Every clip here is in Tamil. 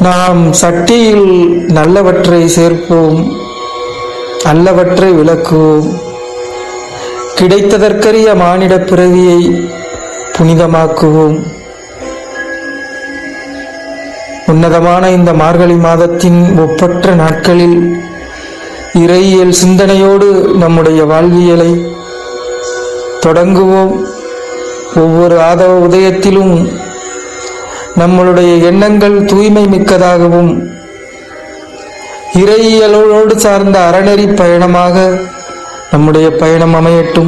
நாம் சட்டியில் நல்லவற்றை சேர்ப்போம் நல்லவற்றை விளக்குவோம் கிடைத்ததற்கரிய மானிட பிறவியை புனிதமாக்குவோம் உன்னதமான இந்த மார்கழி மாதத்தின் ஒப்பற்ற நாட்களில் இறையியல் சிந்தனையோடு நம்முடைய வாழ்வியலை தொடங்குவோம் ஒவ்வொரு ஆதவ உதயத்திலும் நம்மளுடைய எண்ணங்கள் தூய்மை மிக்கதாகவும் இறையியலோடு சார்ந்த அறநெறி பயணமாக நம்முடைய பயணம் அமையட்டும்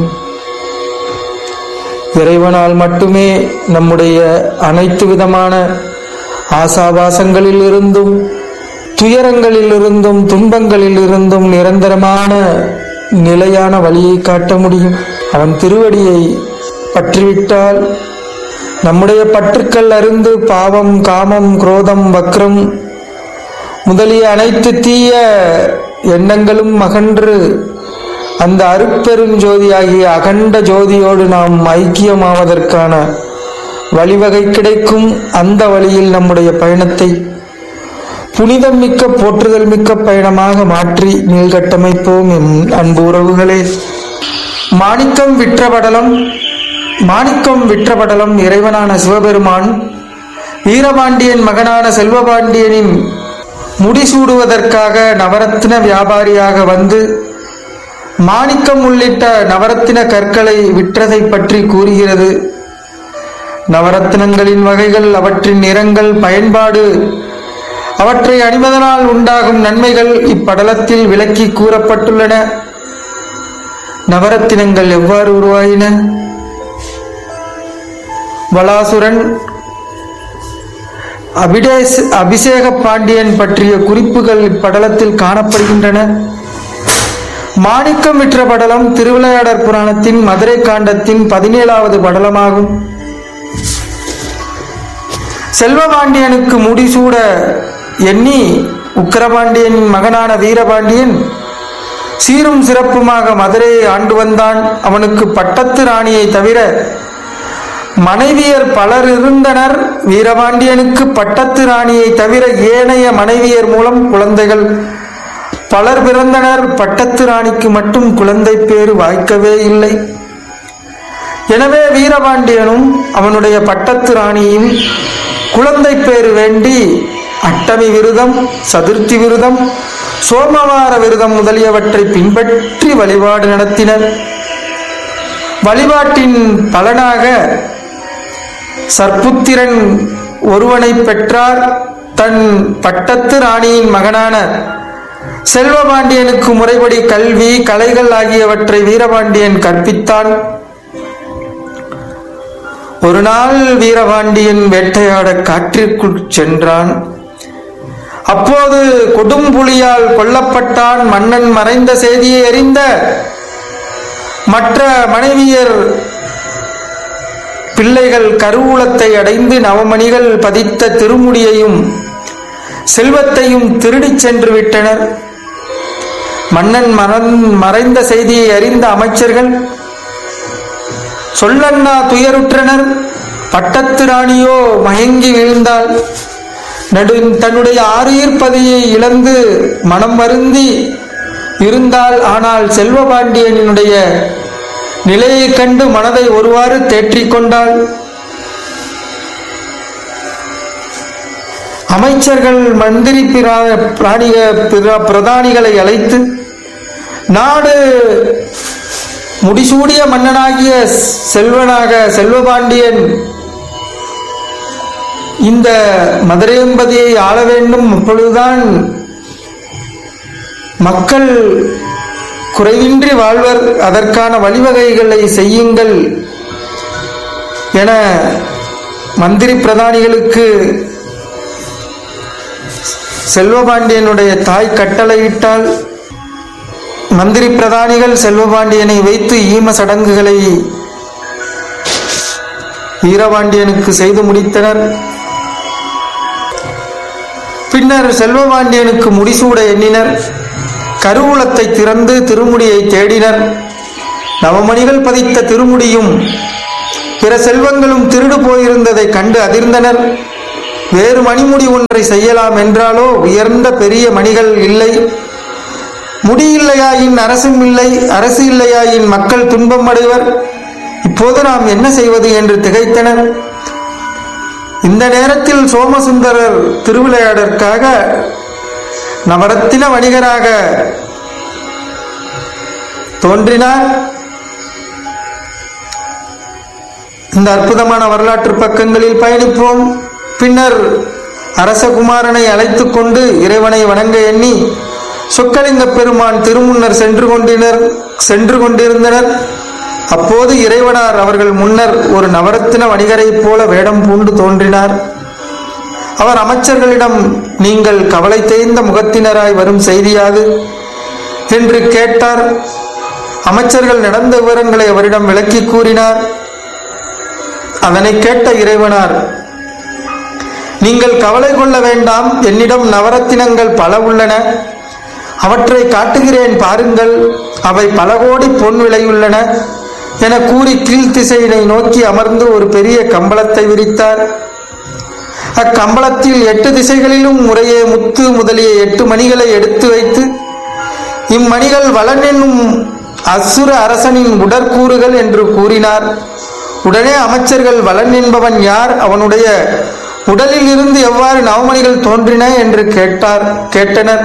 இறைவனால் மட்டுமே நம்முடைய அனைத்து விதமான ஆசாபாசங்களில் இருந்தும் துயரங்களில் இருந்தும் துன்பங்களில் இருந்தும் நிரந்தரமான நிலையான வழியை காட்ட முடியும் அவன் திருவடியை பற்றிவிட்டால் நம்முடைய பற்றுக்கள் அறிந்து பாவம் காமம் குரோதம் வக்ரம் முதலிய அனைத்து தீய எண்ணங்களும் அகன்று அந்த அருட்பெருஞ்சோதியாகிய அகண்ட ஜோதியோடு நாம் ஐக்கியமாவதற்கான வழிவகை கிடைக்கும் அந்த வழியில் நம்முடைய பயணத்தை புனிதம் மிக்க போற்றுதல் மிக்க பயணமாக மாற்றி மீள்கட்டமைப்போம் என் அன்பு உறவுகளே மாணிக்கம் விற்றபடலம் மாணிக்கம் விற்றபடலம் இறைவனான சிவபெருமான் வீரபாண்டியன் மகனான செல்வபாண்டியனின் முடிசூடுவதற்காக நவரத்தின வியாபாரியாக வந்து மாணிக்கம் உள்ளிட்ட நவரத்தின கற்களை விற்றதை பற்றி கூறுகிறது நவரத்தினங்களின் வகைகள் அவற்றின் நிறங்கள் பயன்பாடு அவற்றை அணிவதனால் உண்டாகும் நன்மைகள் இப்படலத்தில் விளக்கி கூறப்பட்டுள்ளன நவரத்தினங்கள் எவ்வாறு உருவாயின வலாசுரன் அபிடேஸ் அபிஷேக பாண்டியன் பற்றிய குறிப்புகள் இப்படலத்தில் காணப்படுகின்றன மாணிக்கம் விற்ற படலம் திருவிளையாடற் புராணத்தின் மதுரை காண்டத்தின் பதினேழாவது படலமாகும் செல்வபாண்டியனுக்கு முடிசூட எண்ணி உக்கிரபாண்டியன் மகனான வீரபாண்டியன் சீரும் சிறப்புமாக மதுரையை ஆண்டு வந்தான் அவனுக்கு பட்டத்து ராணியை தவிர மனைவியர் பலர் இருந்தனர் வீரபாண்டியனுக்கு பட்டத்து ராணியை தவிர ஏனைய மனைவியர் மூலம் குழந்தைகள் பலர் பிறந்தனர் பட்டத்து ராணிக்கு மட்டும் குழந்தை பேறு வாய்க்கவே இல்லை எனவே வீரபாண்டியனும் அவனுடைய பட்டத்து ராணியும் குழந்தை பேறு வேண்டி அட்டமி விரதம் சதுர்த்தி விரதம் சோமவார விரதம் முதலியவற்றை பின்பற்றி வழிபாடு நடத்தினர் வழிபாட்டின் பலனாக சர்ப்புத்திரன் ஒருவனை பெற்றார் தன் பட்டத்து ராணியின் மகனான செல்வபாண்டியனுக்கு முறைப்படி கல்வி கலைகள் ஆகியவற்றை வீரபாண்டியன் கற்பித்தான் ஒரு நாள் வீரபாண்டியன் வேட்டையாட காற்றிற்குள் சென்றான் அப்போது கொடும்புலியால் கொல்லப்பட்டான் மன்னன் மறைந்த செய்தியை அறிந்த மற்ற மனைவியர் பிள்ளைகள் கருவூலத்தை அடைந்து நவமணிகள் பதித்த திருமுடியையும் செல்வத்தையும் திருடிச் சென்று விட்டனர் மன்னன் மறந் மறைந்த செய்தியை அறிந்த அமைச்சர்கள் சொல்லண்ணா துயருற்றனர் பட்டத்து ராணியோ மயங்கி வீழ்ந்தாள் நடு தன்னுடைய ஆறுயிர்ப்பதியை இழந்து மனம் வருந்தி இருந்தால் ஆனால் செல்வபாண்டியனுடைய நிலையைக் கண்டு மனதை ஒருவாறு தேற்றிக் கொண்டாள் அமைச்சர்கள் மந்திரி பிரா- பிராணிக பிர- பிரதானிகளை அழைத்து நாடு முடிசூடிய மன்னனாகிய செல்வனாக செல்வபாண்டியன் இந்த மதுரையம்பதியை ஆள வேண்டும் அப்பொழுதுதான் மக்கள் குறைவின்றி வாழ்வர் அதற்கான வழிவகைகளை செய்யுங்கள் என மந்திரி பிரதானிகளுக்கு செல்வபாண்டியனுடைய தாய் கட்டளையிட்டால் மந்திரி பிரதானிகள் செல்வபாண்டியனை வைத்து ஈம சடங்குகளை வீரபாண்டியனுக்கு செய்து முடித்தனர் பின்னர் செல்வபாண்டியனுக்கு முடிசூட எண்ணினர் கருவூலத்தை திறந்து திருமுடியை தேடினர் நவமணிகள் பதித்த திருமுடியும் பிற செல்வங்களும் திருடு போயிருந்ததை கண்டு அதிர்ந்தனர் வேறு மணிமுடி ஒன்றை செய்யலாம் என்றாலோ உயர்ந்த பெரிய மணிகள் இல்லை முடி இல்லையாயின் அரசும் இல்லை அரசு இல்லையாயின் மக்கள் துன்பம் அடைவர் இப்போது நாம் என்ன செய்வது என்று திகைத்தனர் இந்த நேரத்தில் சோமசுந்தரர் திருவிளையாடற்காக நவரத்தின வணிகராக தோன்றினார் இந்த அற்புதமான வரலாற்று பக்கங்களில் பயணிப்போம் பின்னர் அரசகுமாரனை அழைத்துக் கொண்டு இறைவனை வணங்க எண்ணி சொக்கலிங்க பெருமான் திருமுன்னர் சென்று கொண்டினர் சென்று கொண்டிருந்தனர் அப்போது இறைவனார் அவர்கள் முன்னர் ஒரு நவரத்தின வணிகரைப் போல வேடம் பூண்டு தோன்றினார் அவர் அமைச்சர்களிடம் நீங்கள் கவலை தேய்ந்த முகத்தினராய் வரும் செய்தியாது என்று கேட்டார் அமைச்சர்கள் நடந்த விவரங்களை அவரிடம் விளக்கி கூறினார் அதனை கேட்ட இறைவனார் நீங்கள் கவலை கொள்ள வேண்டாம் என்னிடம் நவரத்தினங்கள் பல உள்ளன அவற்றை காட்டுகிறேன் பாருங்கள் அவை பல கோடி பொன் விலையுள்ளன என கூறி கீழ்த்திசையினை நோக்கி அமர்ந்து ஒரு பெரிய கம்பளத்தை விரித்தார் அக்கம்பளத்தில் எட்டு திசைகளிலும் முறையே முத்து முதலிய எட்டு மணிகளை எடுத்து வைத்து இம்மணிகள் வளன் என்னும் அசுர அரசனின் உடற்கூறுகள் என்று கூறினார் உடனே அமைச்சர்கள் வளன் என்பவன் யார் அவனுடைய உடலில் இருந்து எவ்வாறு நவமணிகள் தோன்றின என்று கேட்டார் கேட்டனர்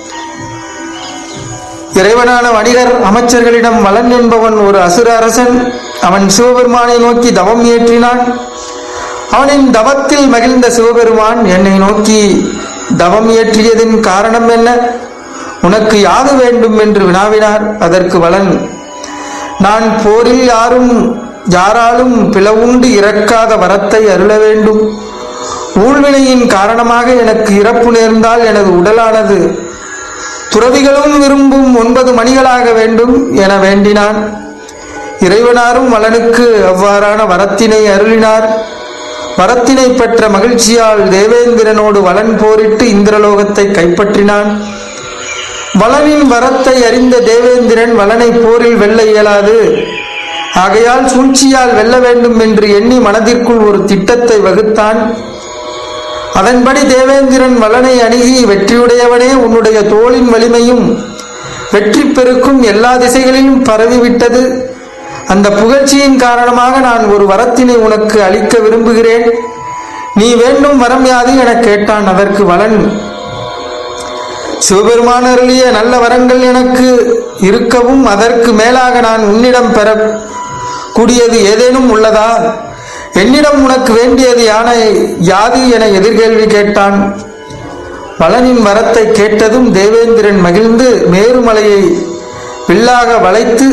இறைவனான வணிகர் அமைச்சர்களிடம் வளன் என்பவன் ஒரு அசுர அரசன் அவன் சிவபெருமானை நோக்கி தவம் ஏற்றினான் அவனின் தவத்தில் மகிழ்ந்த சிவபெருமான் என்னை நோக்கி தவம் இயற்றியதின் காரணம் என்ன உனக்கு யாது வேண்டும் என்று வினாவினார் அதற்கு வளன் நான் போரில் யாரும் யாராலும் பிளவுண்டு இறக்காத வரத்தை அருள வேண்டும் ஊழ்வினையின் காரணமாக எனக்கு இறப்பு நேர்ந்தால் எனது உடலானது துறவிகளும் விரும்பும் ஒன்பது மணிகளாக வேண்டும் என வேண்டினான் இறைவனாரும் வளனுக்கு அவ்வாறான வரத்தினை அருளினார் வரத்தினை பெற்ற மகிழ்ச்சியால் தேவேந்திரனோடு வளன் போரிட்டு இந்திரலோகத்தை கைப்பற்றினான் வளனின் வரத்தை அறிந்த தேவேந்திரன் வளனை போரில் வெல்ல இயலாது ஆகையால் சூழ்ச்சியால் வெல்ல வேண்டும் என்று எண்ணி மனதிற்குள் ஒரு திட்டத்தை வகுத்தான் அதன்படி தேவேந்திரன் வளனை அணுகி வெற்றியுடையவனே உன்னுடைய தோளின் வலிமையும் வெற்றி பெருக்கும் எல்லா திசைகளிலும் பரவிவிட்டது அந்த புகழ்ச்சியின் காரணமாக நான் ஒரு வரத்தினை உனக்கு அளிக்க விரும்புகிறேன் நீ வேண்டும் வரம் யாது என கேட்டான் அதற்கு வளன் சிவபெருமான் அருளிய நல்ல வரங்கள் எனக்கு இருக்கவும் அதற்கு மேலாக நான் உன்னிடம் பெற கூடியது ஏதேனும் உள்ளதா என்னிடம் உனக்கு வேண்டியது யானை யாது என எதிர்கேள்வி கேட்டான் வளனின் வரத்தை கேட்டதும் தேவேந்திரன் மகிழ்ந்து மேருமலையை வில்லாக வளைத்து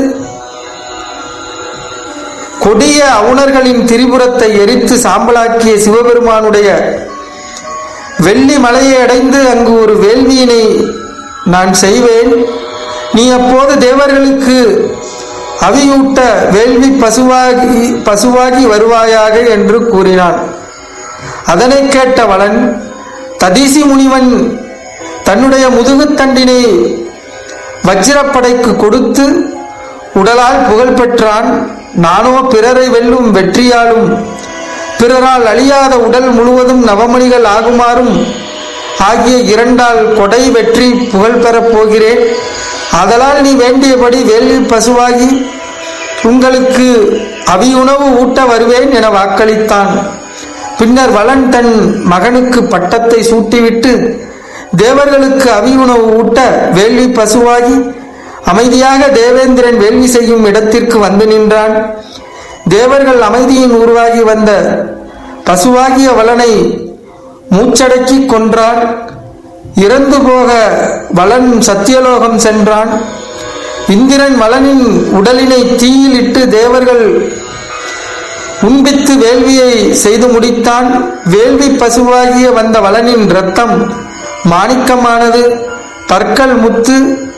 கொடிய அவுணர்களின் திரிபுரத்தை எரித்து சாம்பலாக்கிய சிவபெருமானுடைய வெள்ளி மலையை அடைந்து அங்கு ஒரு வேள்வியினை நான் செய்வேன் நீ அப்போது தேவர்களுக்கு அவியூட்ட வேள்வி பசுவாகி பசுவாகி வருவாயாக என்று கூறினான் அதனை கேட்ட வளன் ததீசி முனிவன் தன்னுடைய முதுகுத்தண்டினை வஜ்ரப்படைக்கு கொடுத்து உடலால் புகழ் பெற்றான் நானோ பிறரை வெல்லும் வெற்றியாலும் பிறரால் அழியாத உடல் முழுவதும் நவமணிகள் ஆகுமாறும் ஆகிய இரண்டால் கொடை வெற்றி புகழ் பெறப் போகிறேன் அதலால் நீ வேண்டியபடி வேள்வி பசுவாகி உங்களுக்கு அவியுணவு ஊட்ட வருவேன் என வாக்களித்தான் பின்னர் வளன் தன் மகனுக்கு பட்டத்தை சூட்டிவிட்டு தேவர்களுக்கு அவியுணவு ஊட்ட வேள்வி பசுவாகி அமைதியாக தேவேந்திரன் வேள்வி செய்யும் இடத்திற்கு வந்து நின்றான் தேவர்கள் அமைதியின் உருவாகி வந்த பசுவாகிய வளனை மூச்சடக்கி கொன்றான் இறந்து போக வளன் சத்தியலோகம் சென்றான் இந்திரன் வளனின் உடலினை தீயிலிட்டு தேவர்கள் உண்பித்து வேள்வியை செய்து முடித்தான் வேள்வி பசுவாகிய வந்த வளனின் இரத்தம் மாணிக்கமானது பற்கள் முத்து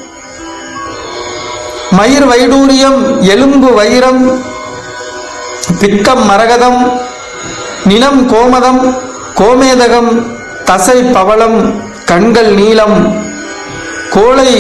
மயிர் வைடூரியம் எலும்பு வைரம் பித்தம் மரகதம் நிலம் கோமதம் கோமேதகம் தசை பவளம் கண்கள் நீலம் கோளை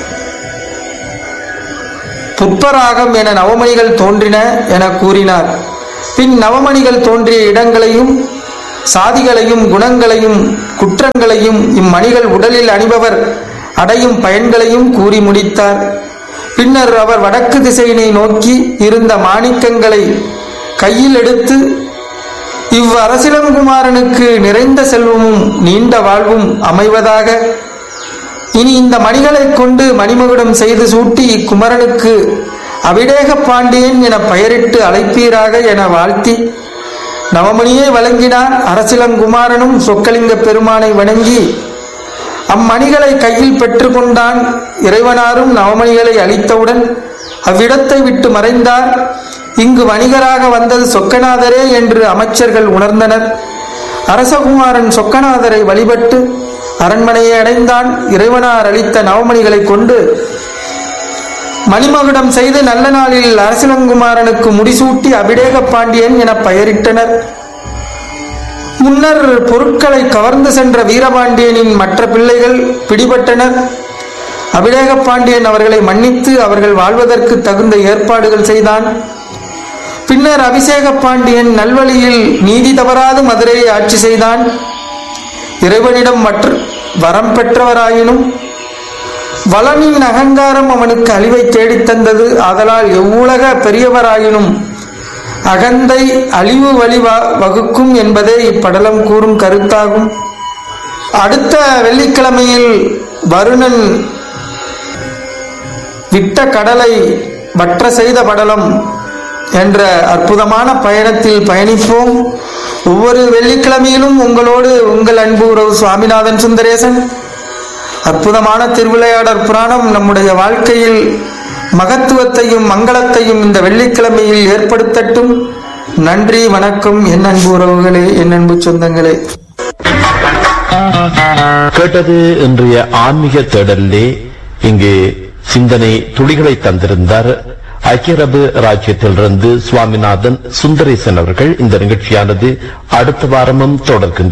புட்பராகம் என நவமணிகள் தோன்றின என கூறினார் பின் நவமணிகள் தோன்றிய இடங்களையும் சாதிகளையும் குணங்களையும் குற்றங்களையும் இம்மணிகள் உடலில் அணிபவர் அடையும் பயன்களையும் கூறி முடித்தார் பின்னர் அவர் வடக்கு திசையினை நோக்கி இருந்த மாணிக்கங்களை கையில் எடுத்து இவ் அரசிலங்குமாரனுக்கு நிறைந்த செல்வமும் நீண்ட வாழ்வும் அமைவதாக இனி இந்த மணிகளைக் கொண்டு மணிமகுடம் செய்து சூட்டி இக்குமரனுக்கு அபிடேக பாண்டியன் என பெயரிட்டு அழைப்பீராக என வாழ்த்தி நவமணியை வழங்கினார் அரசிலங்குமாரனும் சொக்கலிங்க பெருமானை வணங்கி அம்மணிகளை கையில் பெற்றுக்கொண்டான் இறைவனாரும் நவமணிகளை அளித்தவுடன் அவ்விடத்தை விட்டு மறைந்தார் இங்கு வணிகராக வந்தது சொக்கநாதரே என்று அமைச்சர்கள் உணர்ந்தனர் அரசகுமாரன் சொக்கநாதரை வழிபட்டு அரண்மனையை அடைந்தான் இறைவனார் அளித்த நவமணிகளை கொண்டு மணிமகுடம் செய்து நல்ல நாளில் அரசிலங்குமாரனுக்கு முடிசூட்டி அபிடேக பாண்டியன் என பெயரிட்டனர் முன்னர் பொருட்களை கவர்ந்து சென்ற வீரபாண்டியனின் மற்ற பிள்ளைகள் பிடிபட்டனர் அபிடேக பாண்டியன் அவர்களை மன்னித்து அவர்கள் வாழ்வதற்கு தகுந்த ஏற்பாடுகள் செய்தான் பின்னர் அபிஷேக பாண்டியன் நல்வழியில் நீதி தவறாது மதுரையை ஆட்சி செய்தான் இறைவனிடம் மற்ற வரம் பெற்றவராயினும் வளனின் அகங்காரம் அவனுக்கு அழிவை தேடித் தந்தது ஆதலால் எவ்வுலக பெரியவராயினும் அகந்தை அழிவு வழி வ- வகுக்கும் என்பதே இப்படலம் கூறும் கருத்தாகும் அடுத்த வெள்ளிக்கிழமையில் வருணன் விட்ட கடலை வற்ற செய்த படலம் என்ற அற்புதமான பயணத்தில் பயணிப்போம் ஒவ்வொரு வெள்ளிக்கிழமையிலும் உங்களோடு உங்கள் அன்பு உறவு சுவாமிநாதன் சுந்தரேசன் அற்புதமான திருவிளையாடற் புராணம் நம்முடைய வாழ்க்கையில் மகத்துவத்தையும் மங்களத்தையும் இந்த வெள்ளிக்கிழமையில் ஏற்படுத்தட்டும் நன்றி வணக்கம் என் அன்பு உறவுகளே என் அன்பு சொந்தங்களே கேட்டது இன்றைய ஆன்மீக தேடலிலே இங்கு சிந்தனை துளிகளை தந்திருந்தார் ஐக்கிய அரபு ராஜ்யத்திலிருந்து சுவாமிநாதன் சுந்தரேசன் அவர்கள் இந்த நிகழ்ச்சியானது அடுத்த வாரமும் தொடர்கின்றது